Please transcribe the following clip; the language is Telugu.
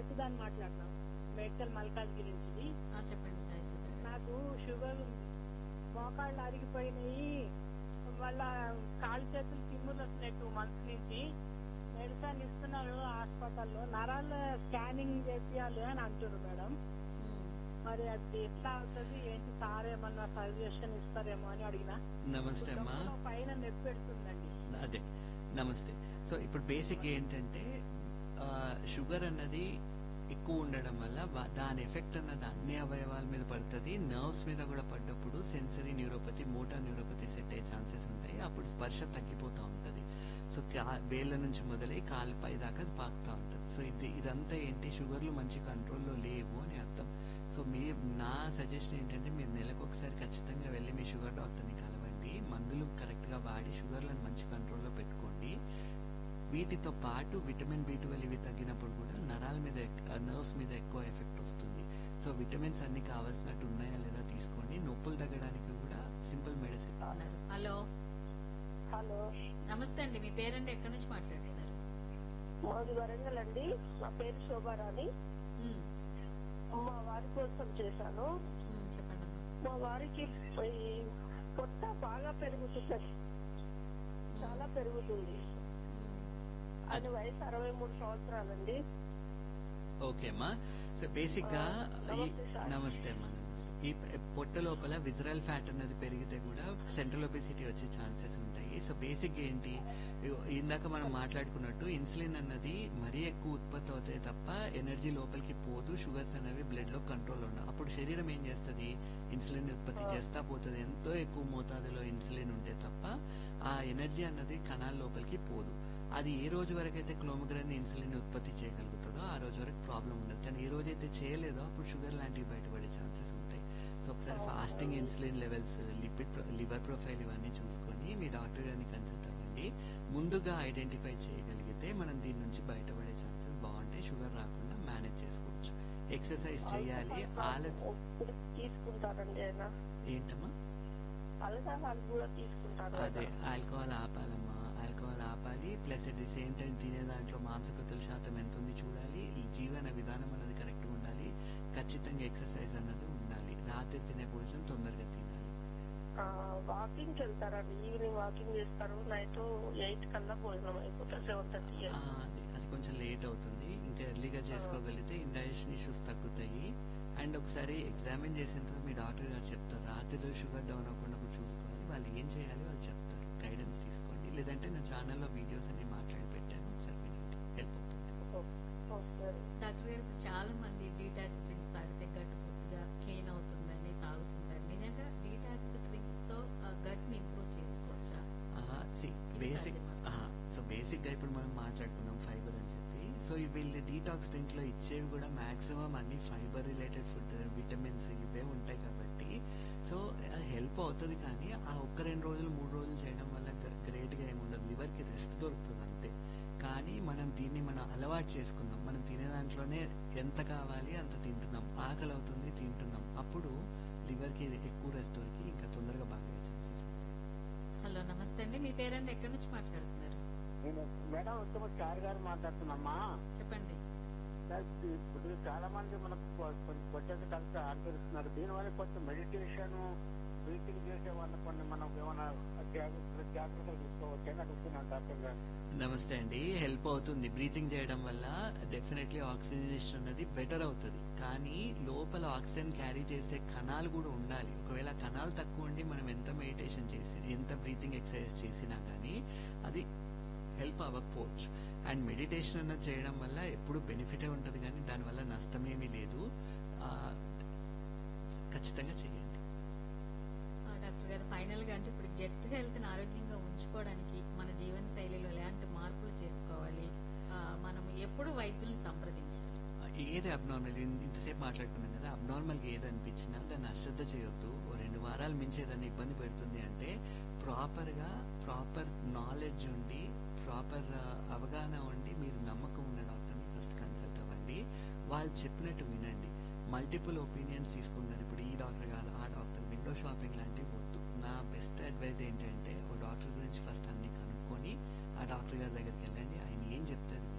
సాయిసుదాన్ని మాట్లాడుతున్నాం మెడికల్ మల్కాజ్గిరి నుంచి ఆ, చెప్పండి సాయి సుధా గారు. నాకు షుగర్ ఉంది మోకాళ్ళు అరిగిపోయినాయి మళ్ళా కాళ్ళు చేతులు తిమ్ములు వస్తున్నాయి టూ మంత్స్ నుంచి మెడిసిన్ ఇస్తున్నారు హాస్పిటల్లో నరాల స్కానింగ్ చేపియాలి అని అంటారు మేడం ఉమ్. మరి అది ఎట్లా అవుతుంది ఏంటి సార్ ఏమన్నా సజెషన్ ఇస్తారేమో అని అడిగిన నమస్తే అమ్మా డొక్కలో పైన నొప్పి పెడుతుందండి అదే నమస్తే సో ఇప్పుడు బేసిక్ ఏంటంటే ఆ, షుగర్ అన్నది ఎక్కువ ఉండడం వల్ల వా- దాని ఎఫెక్ట్ అన్నది అన్ని అవయవాల మీద పడుతుంది నర్వ్స్ మీద కూడా పడ్డప్పుడు sensory neuropathy motor neuropathy set అయ్యే ఛాన్సెస్ ఉంటాయి అప్పుడు స్పర్శ తగ్గిపోతూ ఉంటది సో కా- వేళ్ళ నుంచి మొదలై కాలు పై దాకా అది పాకుతూ ఉంటది సో ఇది ఇదంతా ఏంటి షుగర్లు మంచి కంట్రోల్లో లేవు అని అర్థం సో మీ నా సజెషన్ ఏంటంటే మీరు నెలకు ఒకసారి ఖచ్చితంగా వెళ్ళి మీ షుగర్ డాక్టర్ని కలవండి మందులు కరెక్ట్ గా వాడి షుగర్లను మంచి కంట్రోల్లో పెట్టుకోండి వీటితో పాటు విటమిన్ బి ట్వెల్వ్ ఇవి తగ్గినప్పుడు కూడా నరాల మీద నర్వ్స్ మీద ఎక్కువ ఎఫెక్ట్ వస్తుంది సో విటమిన్స్ అన్ని కావాల్సినట్టు ఉన్నాయా లేదా తీసుకోండి నొప్పులు తగ్గడానికి కూడా సింపుల్ మెడిసిన్ ఉన్నారు. హలో హలో నమస్తే అండి మీ పేరండి ఎక్కడి నుంచి మాట్లాడుతున్నారు మాది వరంగల్ అండి నా పేరు శోభారాణి ఉమ్, మా వారి కోసం చేశాను ఉమ్, చెప్పండి అమ్మా. మా వారికి ఈ పొట్ట బాగా పెరుగుతుంది చాలా పెరుగుతుంది ఉమ్, ఆయన వయసు అరవై మూడు సంవత్సరాలండి ఓకే అమ్మా సో బేసిక్ గా ఈ నమస్తే సార్. నమస్తే అమ్మా నమస్తే ఈ పొట్ట లోపల విజరల్ ఫ్యాట్ అనేది పెరిగితే కూడా సెంట్రల్ ఒబిసిటీ వచ్చే ఛాన్సెస్ ఉంటాయి సో బేసిక్ ఏంటి ఇగో ఇందాక మనం మాట్లాడుకున్నట్టు ఇన్సులిన్ అన్నది మరీ ఎక్కువ ఉత్పత్తి అవుతాయి తప్ప ఎనర్జీ లోపలికి పోదు షుగర్స్ అనేవి బ్లడ్ లో కంట్రోల్ ఉండవు అప్పుడు శరీరం ఏం చేస్తుంది ఇన్సులిన్ ఉత్పత్తి చేస్తా పోతుంది ఎంతో ఎక్కువ మోతాదులో ఇన్సులిన్ ఉంటే తప్ప ఆ ఎనర్జీ అన్నది కణాల లోపలికి పోదు అది ఏ రోజు వరకు అయితే క్లోమగ్రాన్ ఇన్సులిన్ ఉత్పత్తి చేయగలుగుతుందో ఆ రోజు వరకు ప్రాబ్లం ఉండదు కానీ ఏ రోజు అయితే చేయలేదో అప్పుడు షుగర్ లాంటివి బయటపడే ఛాన్సెస్ ఉంటాయి సో ఒకసారి fasting insulin levels lipid liver profile ఇవన్నీ చూసుకొని మీ డాక్టర్ గారిని కన్సల్ట్ అవ్వండి ముందుగా ఐడెంటిఫై చేయగలిగితే మనం దీని నుంచి బయటపడే ఛాన్సెస్ బాగుంటాయి షుగర్ రాకుండా మేనేజ్ చేసుకోవచ్చు ఎక్సర్సైజ్ చేయాలి ఆల ఇప్పుడు తీసుకుంటారండి ఆయన ఏంటమ్మా అల్కహాల్ కూడా తీసుకుంటారు అదే ఆల్కహాల్ ఆపాలమ్మా ఆల్కహాల్ ఆపాలి plus at the same time తినే దాంట్లో మాంసకృతుల శాతం ఎంత ఉంది చూడాలి ఈ జీవన విధానం అనేది కరెక్ట్ ఉండాలి ఖచ్చితంగా ఎక్సర్సైజ్ అన్నది ఉండాలి రాత్రి తినే భోజనం తొందరగా తినాలి వాకింగ్ వెళ్తారండి ఈవినింగ్ వాకింగ్ చేస్తారు నైట్ ఎయిట్ కల్లా భోజనం అయిపోతుంది సెవెన్ థర్టీ ఆ, అది అది కొంచెం లేట్ అవుతుంది ఇంకా ఎర్లీగా చేసుకోగలిగితే ఇండైజెషన్ ఇష్యూస్ తగ్గుతాయి అండ్ ఒకసారి ఎగ్జామిన్ చేసిన తర్వాత మీ డాక్టర్ గారు చెప్తారు రాత్రిలో షుగర్ డౌన్ అవ్వకుండా కూడా చూసుకోవాలి వాళ్ళు ఏం చేయాలి వాళ్ళు చెప్తారు గైడెన్స్ తీసుకోండి లేదంటే నా ఛానల్లో వీడియోస్ అన్ని మాట్లాడి పెట్టాను ఒకసారి వినండి హెల్ప్ అవుతుంది డాక్టర్ గారు ఇప్పుడు చాలా మంది డీటాక్స్ డ్రింక్స్ తాగితే గట్ పూర్తిగా క్లీన్ అవుతుందని తాగుతుంటారు నిజంగా డీటాక్స్ డ్రింక్స్ తో గట్ ని ఇంప్రూవ్ చేసుకోవచ్చా బేసిక్ సాధ్యమా? సో బేసిక్ గా ఇప్పుడు మనం మాట్లాడుకున్నాం ఫైబర్ అని చెప్పి సో ఈ వీళ్ళు డీటాక్స్ డ్రింక్ లో ఇచ్చేవి కూడా మాక్సిమం అన్ని ఫైబర్ రిలేటెడ్ ఫుడ్ విటమిన్స్ ఇవే ఉంటాయి కాబట్టి సో హెల్ప్ అవుతుంది కానీ ఆ ఒక్క రెండు రోజులు మూడు రోజులు చేయడం వల్ల గ్రేట్ గా ఏముండదు లివర్ కి రెస్ట్ దొరుకుతుంది అంతే కానీ మనం దీన్ని మనం అలవాటు చేసుకున్నాం మనం తినే దాంట్లోనే ఎంత కావాలి అంత తింటున్నాం ఆకలి అవుతుంది తింటున్నాం అప్పుడు లివర్ కి ఎక్కువ రెస్ట్ దొరికి ఇంకా తొందరగా బాగా ఛాన్సెస్ హలో నమస్తే అండి మీ పేరండి ఎక్కడి నుంచి మాట్లాడుతున్నారు నేను మేడం ఉత్తమ చారి గారు మాట్లాడుతున్నామ్మా చెప్పండి సార్, ఇప్పుడు చాలా మంది మనకు కొ- కొంచెం వచ్చేసి కలిసి ఆచరిస్తున్నారు దీనివల్ల కొంచెం మెడిటేషన్ బ్రీతింగ్ చేసే వాళ్ళ కొన్ని మనం ఏమైనా జాగ్రత్త జాగ్రత్తలు తీసుకోవచ్చు అని అడుగుతున్నాను డాక్టర్ గారు నమస్తే అండి హెల్ప్ అవుతుంది బ్రీతింగ్ చేయడం వల్ల డెఫినెట్లీ ఆక్సిజనేషన్ అనేది బెటర్ అవుతుంది కానీ లోపల ఆక్సిజన్ క్యారీ చేసే కణాలు కూడా ఉండాలి ఒకవేళ కణాలు తక్కువ ఉండి మనం ఎంత మెడిటేషన్ చేసి ఎంత బ్రీతింగ్ ఎక్సర్సైజ్ చేసినా కానీ అది హెల్ప్ అవ్వకపోవచ్చు అండ్ మెడిటేషన్ అన్నది చేయడం వల్ల ఎప్పుడు బెనిఫిటే ఉంటుంది కానీ దానివల్ల నష్టమేమీ లేదు ఆ, ఖచ్చితంగా చేయండి ఆ, డాక్టర్ గారు ఫైనల్ గా అంటే ఇప్పుడు గెట్ హెల్త్ ని ఆరోగ్యంగా ఉంచుకోవడానికి మన జీవన శైలిలో ఎలాంటి మార్పులు చేసుకోవాలి ఆ, మనం ఎప్పుడు వైద్యుల్ని సంప్రదించాలి ఏది అబ్నార్మల్ ఇంతసేపు మాట్లాడుకున్నాం కదా అబ్నార్మల్ గా ఏది అనిపించినా దాన్ని అశ్రద్ధ చేయొద్దు ఓ రెండు వారాలు మించి ఏదైనా ఇబ్బంది పెడుతుంది అంటే ప్రాపర్ గా ప్రాపర్ నాలెడ్జ్ ఉండి ప్రాపర్ అవగాహన ఉండి మీరు నమ్మకం ఉన్న డాక్టర్ని ఫస్ట్ కన్సల్ట్ అవ్వండి వాళ్ళు చెప్పినట్టు వినండి మల్టిపుల్ ఒపీనియన్స్ తీసుకున్నారు ఇప్పుడు ఈ డాక్టర్ కాదు ఆ డాక్టర్ విండో షాపింగ్ లాంటివి వద్దు నా బెస్ట్ అడ్వైజ్ ఏంటంటే ఓ డాక్టర్ గురించి ఫస్ట్ అన్ని కనుక్కొని ఆ డాక్టర్ గారి దగ్గరికి వెళ్ళండి ఆయన ఏం చెప్తే అది